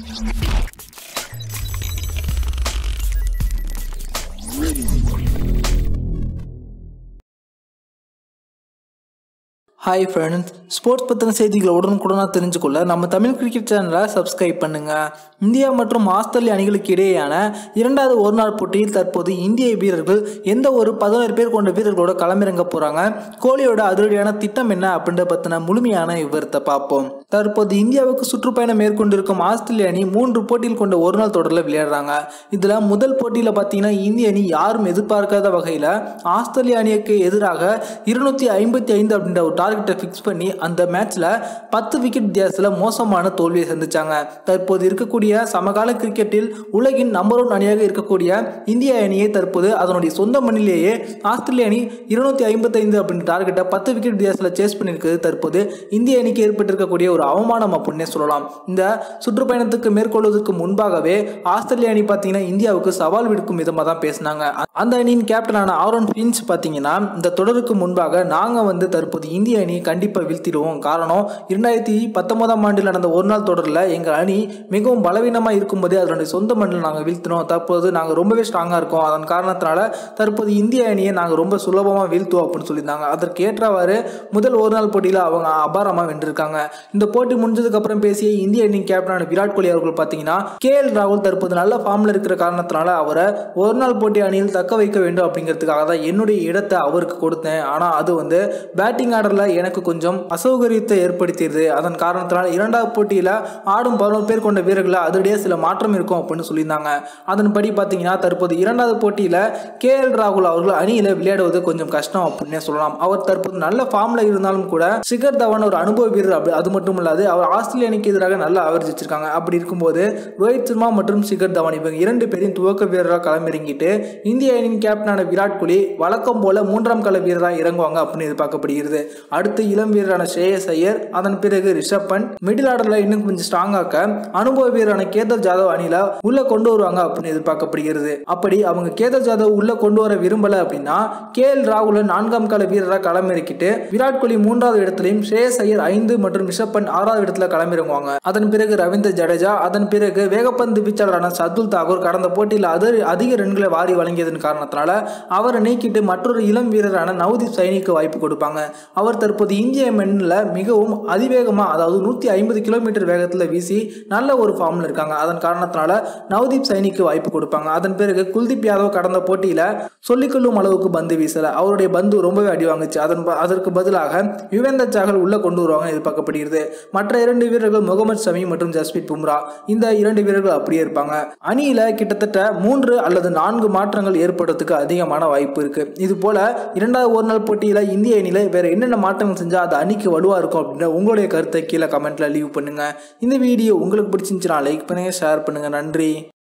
hi friends sports பற்றின செய்திகளை உடனுக்குடனாக தெரிஞ்சுக்கொள்ள நம்ம தமிழ் கிரிக்கெட் சேனலை சப்ஸ்கிரைப் பண்ணுங்கள் இந்தியா மற்றும் ஆஸ்திரேலிய அணிகளுக்கு இடையேயான இரண்டாவது ஒரு நாள் போட்டியில் தற்போது இந்திய வீரர்கள் எந்த ஒரு பதினோரு பேர் கொண்ட வீரர்களோட களமிறங்க போகிறாங்க கோலியோட அதிரடியான திட்டம் என்ன அப்படின்ற பற்றின முழுமையான விவரத்தை பார்ப்போம் தற்போது இந்தியாவுக்கு சுற்றுப்பயணம் மேற்கொண்டிருக்கும் ஆஸ்திரேலிய அணி மூன்று போட்டியில் கொண்ட ஒரு நாள் தொடரில் விளையாடுறாங்க இதில் முதல் போட்டியில் பார்த்தீங்கன்னா இந்திய அணி யாரும் எதிர்பார்க்காத வகையில் ஆஸ்திரேலிய அணிக்கு எதிராக இருநூத்தி ஐம்பத்தி ஐந்து அப்படின்ற ஒரு டார்கெட்டை ஃபிக்ஸ் பண்ணி அந்த மேட்ச்சில் பத்து விக்கெட் வித்தியாசத்தில் மோசமான தோல்வியை சந்திச்சாங்க தற்போது இருக்கக்கூடிய சமகால கிரிக்கெட்டில் உலகின் நம்பர் ஒன் அணியாக இருக்கக்கூடிய இந்திய அணியை தற்போது அதனுடைய சொந்த மண்ணிலேயே ஆஸ்திரேலிய அணி இருநூத்தி ஐம்பத்தைந்து அப்படின்ற டார்கெட்டை பத்து விக்கெட் வித்தியாசத்தில் சேஸ் பண்ணியிருக்கிறது தற்போது இந்திய அணிக்கு ஏற்பட்டிருக்கக்கூடிய ஒரு அவமானம் அப்படின்னே சொல்லலாம் இந்த சுற்றுப்பயணத்துக்கு மேற்கொள்வதற்கு முன்பாகவே ஆஸ்திரேலிய அணி பார்த்தீங்கன்னா இந்தியாவுக்கு சவால் விடுக்கும் விதமாக தான் பேசினாங்க அந்த அணியின் கேப்டனான ஆரோன் ஃபின்ச் பார்த்தீங்கன்னா இந்த தொடருக்கு முன்பாக நாங்கள் வந்து தற்போது இந்திய அணி கண்டிப்பாக வீழ்த்திடுவோம் காரணம் இரண்டாயிரத்தி பத்தொன்பதாம் ஆண்டில் நடந்த ஒரு நாள் தொடரில் எங்கள் அணி மிகவும் பலவீனமாக இருக்கும்போதே அதனுடைய சொந்த மண்ணில் நாங்கள் வீழ்த்தினோம் தற்போது நாங்கள் ரொம்பவே ஸ்ட்ராங்காக இருக்கோம் அதன் காரணத்தினால தற்போது இந்திய அணியை நாங்கள் ரொம்ப சுலபமாக வீழ்த்துவோம் அப்படின்னு சொல்லியிருந்தாங்க அதற்கு ஏற்றவாறு முதல் ஒரு நாள் போட்டியில் அவங்க அபாரமாக வென்றிருக்காங்க இந்த போட்டி முடிஞ்சதுக்கு அப்புறம் பேசிய இந்திய அணி கேப்டனான விராட் கோலி அவர்கள் பார்த்தீங்கன்னா கே எல் ராகுல் தற்போது நல்ல ஃபார்மில் இருக்கிற காரணத்தினால அவரை ஒரு நாள் போட்டி அணியில் தக்க வைக்க வேண்டும் அப்படிங்கிறதுக்காக தான் என்னுடைய இடத்தை அவருக்கு கொடுத்தேன் ஆனால் அது வந்து பேட்டிங் ஆர்டரில் எனக்கு கொஞ்சம் அசௌகரியத்தை ஏற்படுத்தியது அதன் காரணத்தினால இரண்டாவது போட்டியில் ஆடும் பதினோரு பேர் கொண்ட வீரர்களை அதிலேயே சில மாற்றம் இருக்கும் அப்படின்னு சொல்லியிருந்தாங்க அதன்படி பார்த்தீங்கன்னா தற்போது இரண்டாவது போட்டியில் கே எல் ராகுல் அவர்கள் அணியில் விளையாடுவது கொஞ்சம் கஷ்டம் அப்படின்னே சொல்லலாம் அவர் தற்போது நல்ல ஃபார்மில் இருந்தாலும் கூட சிகர் தவான் ஒரு அனுபவ வீரர் அப்படி அது மட்டும் இல்லாது அவர் ஆஸ்திரேலிய அணிக்கு எதிராக நல்ல ஆவரேஜ் வச்சிருக்காங்க அப்படி இருக்கும்போது ரோஹித் சர்மா மற்றும் சிகர் தவான் இவங்க இரண்டு பேரையும் துவக்க வீரராக களமிறங்கிட்டு இந்திய அணியின் கேப்டனான விராட் கோலி வழக்கம் போல மூன்றாம் கள வீரராக இறங்குவாங்க அப்படின்னு எதிர்பார்க்கப்படுகிறது அடுத்து இளம் வீரரான ஸ்ரேயஸ் ஐயர் அதன் பிறகு ரிஷப் பண்ட் மிடில் ஆர்டரில் இன்னும் கொஞ்சம் ஸ்ட்ராங்காக்க அனுபவ வீரரான கேதர் ஜாதவ் அணியில உள்ள கொண்டு வருவாங்க அப்படின்னு எதிர்பார்க்கப்படுகிறது அப்படி அவங்க கேதர் ஜாதவ் உள்ள கொண்டு வர விரும்பல அப்படின்னா கே எல் ராகுல நான்காம் கால வீரராக களமிறக்கிட்டு விராட் கோலி மூன்றாவது இடத்திலையும் ஸ்ரேயஸ் ஐயர் ஐந்து மற்றும் ரிஷப் பண்ட் ஆறாவது இடத்துல களமிறங்குவாங்க அதன் பிறகு ரவீந்திர ஜடேஜா அதன் பிறகு வேகப்பந்து வீச்சாளரான சர்துல் தாகூர் கடந்த போட்டியில் அது அதிக ரன்களை வாரி வழங்கியதன் காரணத்தினால அவரை நீக்கிட்டு மற்றொரு இளம் வீரரான நவதீப் சைனிக்கு வாய்ப்பு கொடுப்பாங்க அவர் தற்போது இந்திய மண்ணில் மிகவும் அதிவேகமாக அதாவது நூற்றி ஐம்பது கிலோமீட்டர் வேகத்தில் வீசி நல்ல ஒரு ஃபார்மில் இருக்காங்க அதன் காரணத்தினால நவதீப் சைனிக்கு வாய்ப்பு கொடுப்பாங்க அதன் பிறகு குல்தீப் யாதவ் கடந்த போட்டியில் சொல்லிக்கொள்ளும் அளவுக்கு பந்து வீசல அவருடைய பந்து ரொம்பவே அடி வாங்குச்சு அதன் ப- அதற்கு பதிலாக யுவேந்தர் சாகல் உள்ள கொண்டு வருவாங்க எதிர்பார்க்கப்படுகிறது மற்ற இரண்டு வீரர்கள் முகமது ஷமி மற்றும் ஜஸ்பித் பும்ரா இந்த இரண்டு வீரர்கள் அப்படியே இருப்பாங்க அணியில கிட்டத்தட்ட மூன்று அல்லது நான்கு மாற்றங்கள் ஏற்படுறதுக்கு அதிகமான வாய்ப்பு இருக்கு இது போல இரண்டாவது ஒரு நாள் போட்டியில இந்திய அணியில வேற என்னென்ன மாற்றங்கள் செஞ்சா அது அணிக்கு வலுவா இருக்கும் அப்படின்ற உங்களுடைய கருத்தை கீழே கமெண்ட்ல லீவ் பண்ணுங்க இந்த வீடியோ உங்களுக்கு பிடிச்சிருந்துச்சுன்னா லைக் பண்ணுங்க ஷேர் பண்ணுங்க நன்றி